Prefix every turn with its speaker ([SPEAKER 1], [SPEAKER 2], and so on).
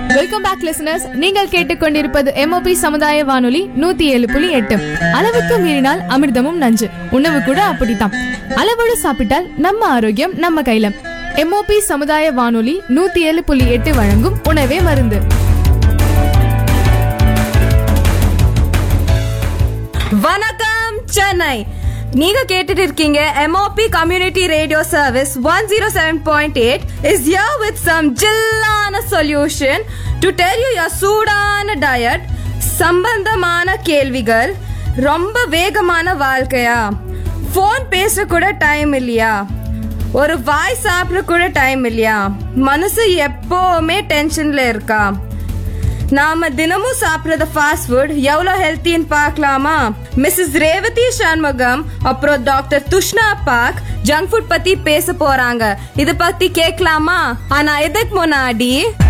[SPEAKER 1] welcome back listeners நீங்கள் கேட்டுக்கொண்டிருப்பது MOP சமுதாய வானொலி நூத்தி ஏழு புள்ளி எட்டு அளவுக்கு மீறினால் அமிர்தமும் நஞ்சு உணவு கூட அப்படித்தான் அளவோடு சாப்பிட்டால் நம்ம ஆரோக்கியம் நம்ம கையில எம்ஓபி சமுதாய வானொலி நூத்தி ஏழு புள்ளி எட்டு வழங்கும் உணவே மருந்து
[SPEAKER 2] வணக்கம் சென்னை நீங்க கேட்டுட்டு இருக்கீங்க MOP community radio service one zero seven point eight is here with some ஜில்லான solution to tell you your சூடான டயட் சம்பந்தமான கேள்விகள் ரொம்ப வேகமான வாழ்க்கையா ஃபோன் பேச கூட டைம் இல்லையா ஒரு வாய் சாப்பிட கூட டைம் இல்லையா மனசு எப்பவுமே டென்ஷன்ல இருக்கா நாம தினமும் சாப்பிடுற ஃபாஸ்ட் ஃபுட் எவ்வளவு ஹெல்த்தின்னு பார்க்கலாமா மிஸ்ஸஸ் ரேவதி சண்முகம் அப்புறம் டாக்டர் துஷ்னா பாக் ஜங்க் ஃபுட் பத்தி பேச போறாங்க இத பத்தி கேட்கலாமா ஆனா இதுக்கு முன்னாடி